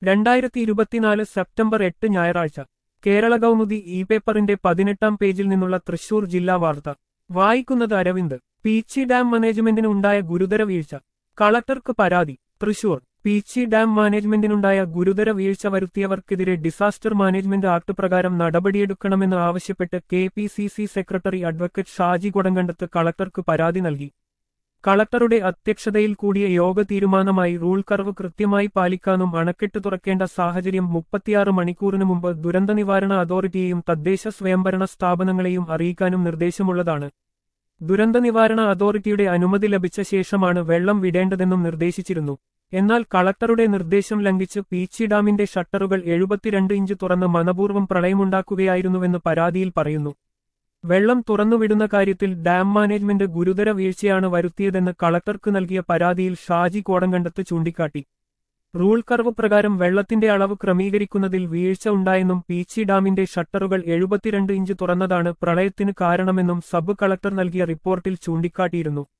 രണ്ടായിരത്തി ഇരുപത്തിനാല് സെപ്റ്റംബർ എട്ട് ഞായറാഴ്ച കേരള കൗമുദി ഇ പേപ്പറിന്റെ പതിനെട്ടാം പേജിൽ നിന്നുള്ള തൃശൂർ ജില്ലാ വാർത്ത വായിക്കുന്നത് അരവിന്ദ് പീച്ചി ഡാം മാനേജ്മെന്റിന് ഉണ്ടായ ഗുരുതര വീഴ്ച കളക്ടർക്ക് പരാതി തൃശൂർ പീച്ചി ഡാം മാനേജ്മെന്റിനുണ്ടായ ഗുരുതര വീഴ്ച വരുത്തിയവർക്കെതിരെ ഡിസാസ്റ്റർ മാനേജ്മെന്റ് ആക്ട് പ്രകാരം നടപടിയെടുക്കണമെന്ന് ആവശ്യപ്പെട്ട് K P C C secretary advocate Shaji Kodankandath കളക്ടർക്ക് പരാതി നൽകി കളക്ടറുടെ അധ്യക്ഷതയിൽ കൂടിയ യോഗ തീരുമാനമായി റൂൾ കർവ് കൃത്യമായി പാലിക്കാനും അണക്കെട്ട് തുറക്കേണ്ട സാഹചര്യം മുപ്പത്തിയാറ് മണിക്കൂറിനു മുമ്പ് ദുരന്ത നിവാരണ അതോറിറ്റിയെയും തദ്ദേശ സ്വയംഭരണ സ്ഥാപനങ്ങളെയും അറിയിക്കാനും നിർദ്ദേശമുള്ളതാണ് ദുരന്ത നിവാരണ അതോറിറ്റിയുടെ അനുമതി ലഭിച്ച ശേഷമാണ് വെള്ളം വിടേണ്ടതെന്നും നിർദ്ദേശിച്ചിരുന്നു എന്നാൽ കളക്ടറുടെ നിർദ്ദേശം ലംഘിച്ച് പീച്ചി ഡാമിന്റെ ഷട്ടറുകൾ എഴുപത്തിരണ്ട് ഇഞ്ച് തുറന്ന് മനപൂർവ്വം പ്രളയമുണ്ടാക്കുകയായിരുന്നുവെന്ന് പരാതിയിൽ പറയുന്നു വെള്ളം തുറന്നുവിടുന്ന കാര്യത്തിൽ ഡാം മാനേജ്മെന്റ് ഗുരുതര വീഴ്ചയാണ് വരുത്തിയതെന്ന് കളക്ടർക്ക് നൽകിയ പരാതിയിൽ ഷാജി കോടങ്കണ്ടത്ത് ചൂണ്ടിക്കാട്ടി റൂൾ കർവ് പ്രകാരം വെള്ളത്തിന്റെ അളവ് ക്രമീകരിക്കുന്നതിൽ വീഴ്ച ഉണ്ടായെന്നും പീച്ചി ഡാമിന്റെ ഷട്ടറുകൾ എഴുപത്തിരണ്ട് ഇഞ്ച് തുറന്നതാണ് പ്രളയത്തിന് കാരണമെന്നും സബ് കളക്ടർ നൽകിയ റിപ്പോർട്ടിൽ ചൂണ്ടിക്കാട്ടിയിരുന്നു